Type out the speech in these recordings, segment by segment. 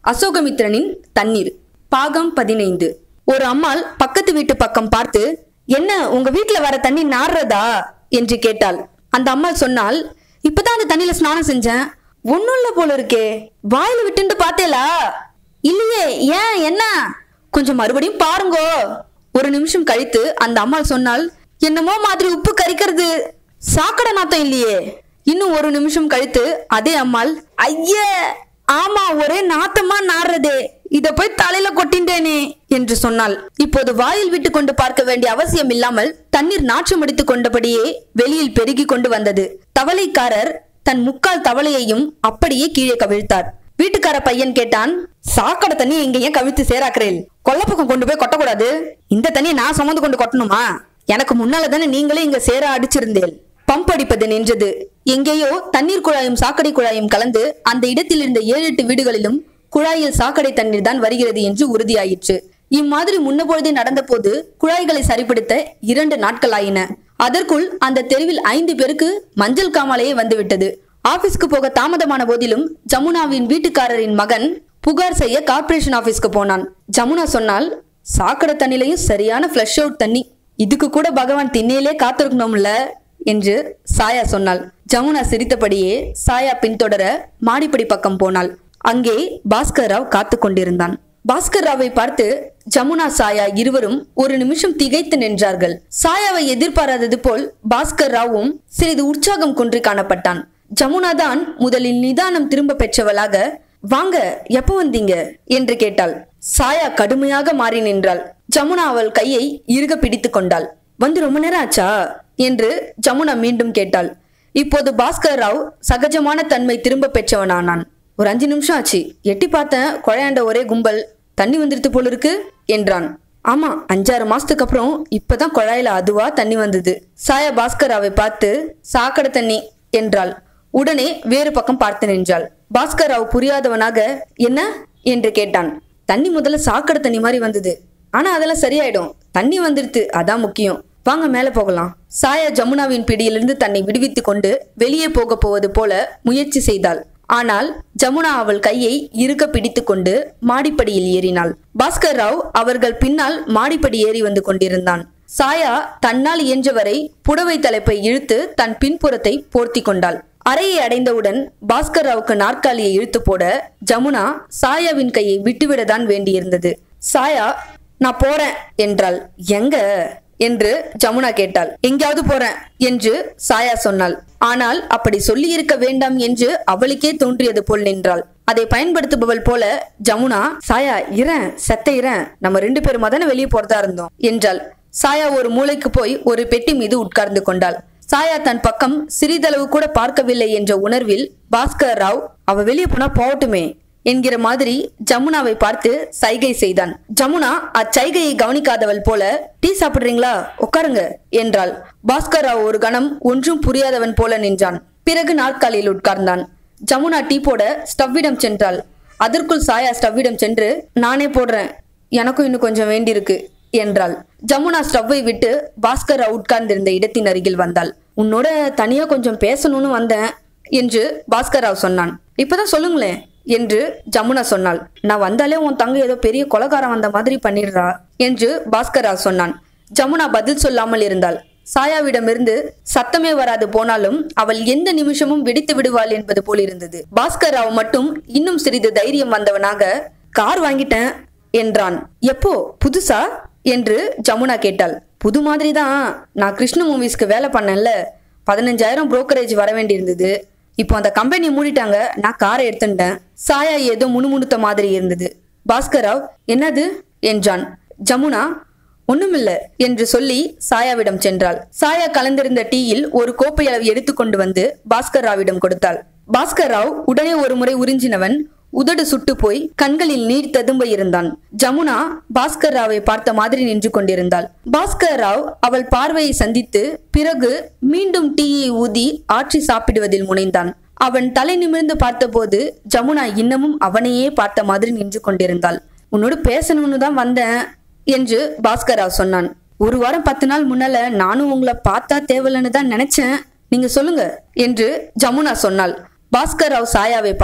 அசோகமித்ரனின் தண்ணீர் பாகம் பதினைந்து ஒரு அம்மாள் பக்கத்து வீட்டு பக்கம் பார்த்து என்ன உங்க வீட்ல வர தண்ணி நாடுறதா என்று கேட்டாள் அந்த அம்மாள் சொன்னால் இப்பதான் அந்த தண்ணியில ஸ்நானம் செஞ்சேன் ஒண்ணும் இல்ல போல இருக்கே வாயில விட்டுண்டு பார்த்தேலா இல்லையே ஏன் என்ன கொஞ்சம் மறுபடியும் பாருங்கோ ஒரு நிமிஷம் கழித்து அந்த அம்மாள் சொன்னால் என்னமோ மாதிரி உப்பு கரிக்கிறது சாக்கடை நாத்தம் இல்லையே இன்னும் ஒரு நிமிஷம் கழித்து அதே அம்மாள் ஐயே ஆமா ஒரே நாத்தமா நாடுறதே இத போய் தலையில கொட்டின்றேனே என்று சொன்னாள் இப்போது வாயில் விட்டு கொண்டு பார்க்க வேண்டிய அவசியம் இல்லாமல் தண்ணீர் நாற்றம் அடித்துக் கொண்டபடியே வெளியில் பெருகி கொண்டு வந்தது தவளைக்காரர் தன் முக்கால் தவளையையும் அப்படியே கீழே கவிழ்த்தார் வீட்டுக்கார பையன் கேட்டான் சாக்கடை தண்ணி இங்க ஏன் கவிழ்த்து சேராக்குறேன் கொல்லப்பக்கம் கொண்டு போய் கொட்டக்கூடாது இந்த தண்ணியை நான் சுமந்து கொண்டு கொட்டணுமா எனக்கு முன்னால தானே நீங்களே இங்க சேர அடிச்சிருந்தேன் பம்ப் அடிப்பது நின்றது எங்கேயோ தண்ணீர் குழாயும் சாக்கடை குழாயும் கலந்து அந்த இடத்தில் இருந்த ஏழு எட்டு வீடுகளிலும் குழாயில் சாக்கடை தண்ணீர் தான் வருகிறது என்று உறுதியாயிற்று இம்மாதிரி முன்னபொழுதே நடந்தபோது குழாய்களை சரிப்படுத்த இரண்டு நாட்கள் ஆயின அதற்குள் அந்த தெருவில் ஐந்து பேருக்கு மஞ்சள் காமாலையே வந்துவிட்டது ஆபீஸ்க்கு போக தாமதமான போதிலும் ஜமுனாவின் வீட்டுக்காரரின் மகன் புகார் செய்ய கார்ப்பரேஷன் ஆபீஸ்க்கு போனான் ஜமுனா சொன்னால் சாக்கடை தண்ணிலையும் சரியான ஃப்ளஷ் அவுட் தண்ணி இதுக்கு கூட பகவான் திண்ணையிலே காத்திருக்கணும்ல என்று சாயா சொன்னாள் ஜமுனா சிரித்தபடியே சாயா பின்தொடர மாடிப்படி பக்கம் போனாள் அங்கே பாஸ்கர் ராவ் காத்து கொண்டிருந்தான் பாஸ்கர் ராவை பார்த்து ஜமுனா சாயா இருவரும் ஒரு நிமிஷம் திகைத்து நின்றார்கள் சாயாவை எதிர்பாராதது போல் பாஸ்கர் ராவும் சிறிது உற்சாகம் குன்றி காணப்பட்டான் ஜமுனா தான் முதலில் நிதானம் திரும்ப பெற்றவளாக வாங்க எப்போ வந்தீங்க என்று கேட்டாள் சாயா கடுமையாக மாறி நின்றாள் ஜமுனா அவள் கையை இறுக பிடித்து கொண்டாள் வந்து ரொம்ப நேரம் ஆச்சா என்று ஜமுனா மீண்டும் கேட்டாள் இப்போது பாஸ்கர் ராவ் சகஜமான தன்மை திரும்ப பெற்றவனானான் ஒரு அஞ்சு நிமிஷம் ஆச்சு எட்டி பார்த்தேன் குழையாண்ட ஒரே கும்பல் தண்ணி வந்துருத்து போல இருக்கு என்றான் ஆமா அஞ்சாறு மாசத்துக்கு அப்புறம் இப்பதான் குழாயில அதுவா தண்ணி வந்தது சாயா பாஸ்கர் ராவை பார்த்து சாக்கடை தண்ணி என்றாள் உடனே வேறு பக்கம் பார்த்து நின்றாள் பாஸ்கர் ராவ் புரியாதவனாக என்ன என்று கேட்டான் தண்ணி முதல்ல சாக்கடை தண்ணி மாதிரி வந்தது ஆனா அதெல்லாம் சரியாயிடும் தண்ணி வந்துருத்து அதான் முக்கியம் வாங்க மேல போகலாம் சாயா ஜமுனாவின் பிடியிலிருந்து தன்னை விடுவித்துக் கொண்டு வெளியே போக போவது போல முயற்சி செய்தாள் ஆனால் ஜமுனா அவள் கையை இறுக பிடித்துக் கொண்டு மாடிப்படியில் ஏறினாள் பாஸ்கர் ராவ் அவர்கள் பின்னால் மாடிப்படி ஏறி வந்து கொண்டிருந்தான் சாயா தன்னால் இயன்றவரை புடவை தலைப்பை இழுத்து தன் பின்புறத்தை போர்த்தி கொண்டாள் அறையை அடைந்தவுடன் பாஸ்கர் ராவுக்கு நாற்காலியை இழுத்து போட ஜமுனா சாயாவின் கையை விட்டுவிடதான் வேண்டியிருந்தது சாயா நான் போறேன் என்றாள் எங்க என்று ஜமுனா கேட்டாள் எங்கேயாவது போறேன் என்று சாயா சொன்னாள் ஆனால் அப்படி சொல்லி இருக்க வேண்டாம் என்று அவளுக்கே தோன்றியது போல் நின்றாள் அதை பயன்படுத்துபவள் போல ஜமுனா சாயா இறன் செத்த இறன் நம்ம ரெண்டு பேரும் தானே வெளியே போறதா இருந்தோம் என்றாள் சாயா ஒரு மூளைக்கு போய் ஒரு பெட்டி மீது உட்கார்ந்து கொண்டாள் சாயா தன் பக்கம் சிறிதளவு கூட பார்க்கவில்லை என்ற உணர்வில் பாஸ்கர் ராவ் அவ வெளியே போனா போகட்டுமே என்கிற மாதிரி ஜமுனாவை பார்த்து சைகை செய்தான் ஜமுனா அச்சைகையை கவனிக்காதவள் போல டீ சாப்பிடுறீங்களா உட்காருங்க என்றாள் பாஸ்கர் ராவ் ஒரு கணம் ஒன்றும் புரியாதவன் போல நின்றான் பிறகு நாற்காலியில் உட்கார்ந்தான் ஜமுனா டீ போட ஸ்டவ்விடம் சென்றாள் அதற்குள் சாயா ஸ்டவ்விடம் சென்று நானே போடுறேன் எனக்கும் இன்னும் கொஞ்சம் வேண்டியிருக்கு என்றாள் ஜமுனா ஸ்டவ்வை விட்டு பாஸ்கர் ராவ் உட்கார்ந்திருந்த இடத்தின் அருகில் வந்தாள் உன்னோட தனியா கொஞ்சம் பேசணும்னு வந்தேன் என்று பாஸ்கர் ராவ் சொன்னான் இப்பதான் சொல்லுங்களேன் என்று ஜமுனா சொன்னாள் நான் வந்தாலே உன் தங்க ஏதோ பெரிய கொலகாரம் வந்த மாதிரி பண்ணிடுறா என்று பாஸ்கர் ராவ் சொன்னான் ஜமுனா பதில் சொல்லாமல் இருந்தாள் சாயாவிடமிருந்து சத்தமே வராது போனாலும் அவள் எந்த நிமிஷமும் வெடித்து விடுவாள் என்பது போல் இருந்தது பாஸ்கர் ராவ் மட்டும் இன்னும் சிறிது தைரியம் வந்தவனாக கார் வாங்கிட்டேன் என்றான் எப்போ புதுசா என்று ஜமுனா கேட்டாள் புது மாதிரி தான் நான் கிருஷ்ண மூவிஸ்க்கு வேலை பண்ணேன்ல பதினஞ்சாயிரம் புரோக்கரேஜ் வர வேண்டியிருந்தது இப்போ அந்த கம்பெனி மூடிட்டாங்க நான் காரை எடுத்துட்டேன் சாயா ஏதோ முணுமுணுத்த மாதிரி இருந்தது பாஸ்கராவ் என்னது என்றான் ஜமுனா ஒண்ணுமில்ல என்று சொல்லி சாயாவிடம் சென்றாள் சாயா கலந்திருந்த டீயில் ஒரு கோப்பை அளவு எடுத்துக்கொண்டு வந்து பாஸ்கர் ராவிடம் கொடுத்தாள் பாஸ்கர் ராவ் உடனே ஒரு முறை உறிஞ்சினவன் உதடு சுட்டு போய் கண்களில் நீர் ததும்ப இருந்தான் ஜமுனா பாஸ்கர் ராவை பார்த்த மாதிரி நின்று கொண்டிருந்தாள் பாஸ்கர் ராவ் அவள் பார்வையை சந்தித்து பிறகு மீண்டும் டீயை ஊதி ஆற்றி சாப்பிடுவதில் முனைந்தான் அவன் தலை நிமிர்ந்து பார்த்தபோது ஜமுனா இன்னமும் அவனையே பார்த்த மாதிரி நின்று கொண்டிருந்தாள் உன்னோடு பேசணும்னு தான் வந்தேன் என்று பாஸ்கர் ராவ் சொன்னான் ஒரு வாரம் பத்து நாள் முன்னால நானும் உங்களை பார்த்தா தேவலன்னு தான் நினைச்சேன் நீங்க சொல்லுங்க என்று ஜமுனா சொன்னாள் பாஸ்கர் ராவ் சாயாவை பார்த்தான்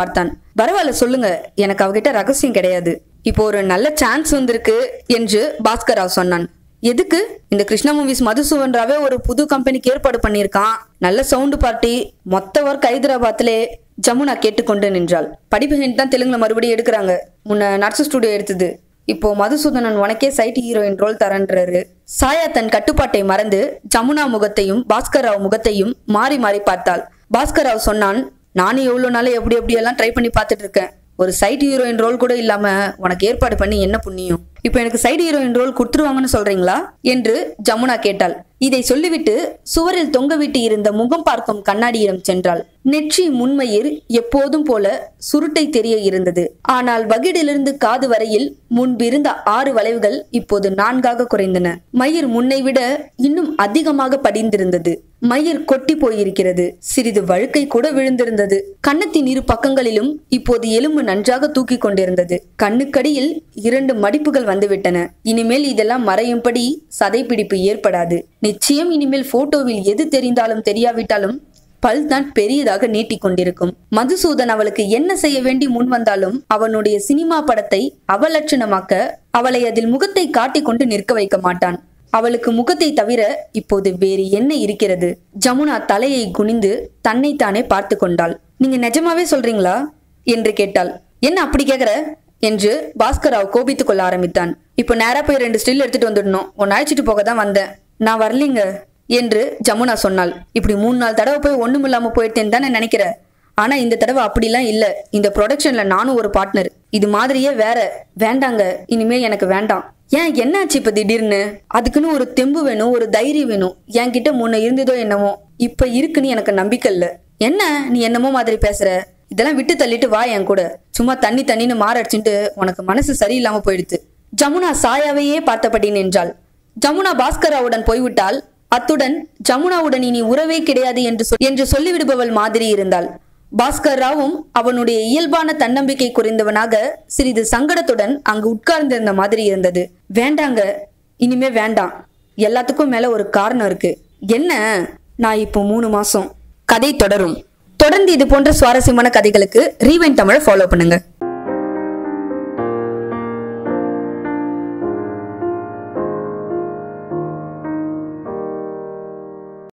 பரவாயில்ல சொல்லுங்க எனக்கு அவகிட்ட ரகசியம் கிடையாது இப்போ ஒரு நல்ல சான்ஸ் வந்திருக்கு என்று பாஸ்கர் ராவ் சொன்னான் எதுக்கு இந்த கிருஷ்ணா மூவிஸ் மதுசூவன் ராவே ஒரு புது கம்பெனிக்கு ஏற்பாடு பண்ணியிருக்கான் நல்ல சவுண்டு பார்ட்டி மொத்த ஒர்க் ஹைதராபாத்லே ஜமுனா கேட்டுக்கொண்டு நின்றாள் படிப்பு ஹிண்ட் தான் தெலுங்குல மறுபடியும் எடுக்கிறாங்க முன்ன நர்ஸ் ஸ்டுடியோ எடுத்தது இப்போ மதுசூதனன் உனக்கே சைட் ஹீரோயின் ரோல் தரன்றாரு சாயா தன் கட்டுப்பாட்டை மறந்து ஜமுனா முகத்தையும் பாஸ்கர் ராவ் முகத்தையும் மாறி மாறி பார்த்தாள் பாஸ்கர் ராவ் சொன்னான் நானும் எவ்வளவு நாள் எப்படி எப்படி எல்லாம் ட்ரை பண்ணி பார்த்துட்டு இருக்கேன் ஒரு சைட் ஹீரோயின் ரோல் கூட இல்லாம உனக்கு ஏற்பாடு பண்ணி என்ன புண்ணியம் இப்போ எனக்கு சைடு ஹீரோயின் ரோல் கொடுத்துருவாங்கன்னு சொல்றீங்களா என்று ஜமுனா கேட்டாள் இதை சொல்லிவிட்டு சுவரில் தொங்கவிட்டு இருந்த முகம் பார்க்கும் கண்ணாடியிடம் சென்றாள் நெற்றி முன்மயிர் எப்போதும் போல சுருட்டை தெரிய இருந்தது ஆனால் வகிடிலிருந்து காது வரையில் முன்பிருந்த ஆறு வளைவுகள் இப்போது நான்காக குறைந்தன மயிர் முன்னை விட இன்னும் அதிகமாக படிந்திருந்தது மயிர் கொட்டி போயிருக்கிறது சிறிது வழுக்கை கூட விழுந்திருந்தது கன்னத்தின் இரு பக்கங்களிலும் இப்போது எலும்பு நன்றாக தூக்கி கொண்டிருந்தது கண்ணுக்கடியில் இரண்டு மடிப்புகள் வந்துவிட்டன இனிமேல் இதெல்லாம் மறையும்படி சதைப்பிடிப்பு ஏற்படாது நிச்சயம் இனிமேல் போட்டோவில் எது தெரிந்தாலும் தெரியாவிட்டாலும் பல் தான் பெரியதாக நீட்டிக் கொண்டிருக்கும் மதுசூதன் அவளுக்கு என்ன செய்ய வேண்டி முன் வந்தாலும் அவனுடைய சினிமா படத்தை அவலட்சணமாக்க அவளை அதில் முகத்தை காட்டிக் கொண்டு நிற்க வைக்க மாட்டான் அவளுக்கு முகத்தை தவிர இப்போது வேறு என்ன இருக்கிறது ஜமுனா தலையை குனிந்து தன்னைத்தானே பார்த்து கொண்டாள் நீங்க நிஜமாவே சொல்றீங்களா என்று கேட்டாள் என்ன அப்படி கேக்குற என்று பாஸ்கராவ் கோபித்துக் கொள்ள ஆரம்பித்தான் இப்போ நேரா போய் ரெண்டு ஸ்டில் எடுத்துட்டு வந்துடணும் உன்னை அழைச்சிட்டு போக தான் வந்தேன் நான் வரலீங்க என்று ஜமுனா சொன்னாள் இப்படி மூணு நாள் தடவை போய் ஒண்ணும் இல்லாம போயிட்டேன்னு தானே நினைக்கிற ஆனா இந்த தடவை அப்படிலாம் இல்ல இந்த ப்ரொடக்ஷன்ல நானும் ஒரு பார்ட்னர் இது மாதிரியே வேற வேண்டாங்க இனிமே எனக்கு வேண்டாம் ஏன் என்னாச்சு இப்ப திடீர்னு அதுக்குன்னு ஒரு தெம்பு வேணும் ஒரு தைரியம் வேணும் என்கிட்ட முன்ன இருந்ததோ என்னமோ இப்ப இருக்குன்னு எனக்கு நம்பிக்கை இல்ல என்ன நீ என்னமோ மாதிரி பேசுற இதெல்லாம் விட்டு தள்ளிட்டு வா என் கூட சும்மா தண்ணி தண்ணின்னு மாரடிச்சுட்டு உனக்கு மனசு சரியில்லாம போயிடுத்து ஜமுனா சாயாவையே பார்த்தபடி நின்றாள் ஜமுனா பாஸ்கராவுடன் போய்விட்டால் அத்துடன் ஜமுனாவுடன் இனி உறவே கிடையாது என்று சொல்- என்று சொல்லிவிடுபவள் மாதிரி இருந்தாள் பாஸ்கர் ராவும் அவனுடைய இயல்பான தன்னம்பிக்கை குறைந்தவனாக சிறிது சங்கடத்துடன் அங்கு உட்கார்ந்திருந்த மாதிரி இருந்தது வேண்டாங்க இனிமே வேண்டாம் எல்லாத்துக்கும் மேல ஒரு காரணம் இருக்கு என்ன நான் இப்போ மூணு மாசம் கதை தொடரும் தொடர்ந்து இது போன்ற சுவாரஸ்யமான கதைகளுக்கு ரீவைன் தமிழை ஃபாலோ பண்ணுங்க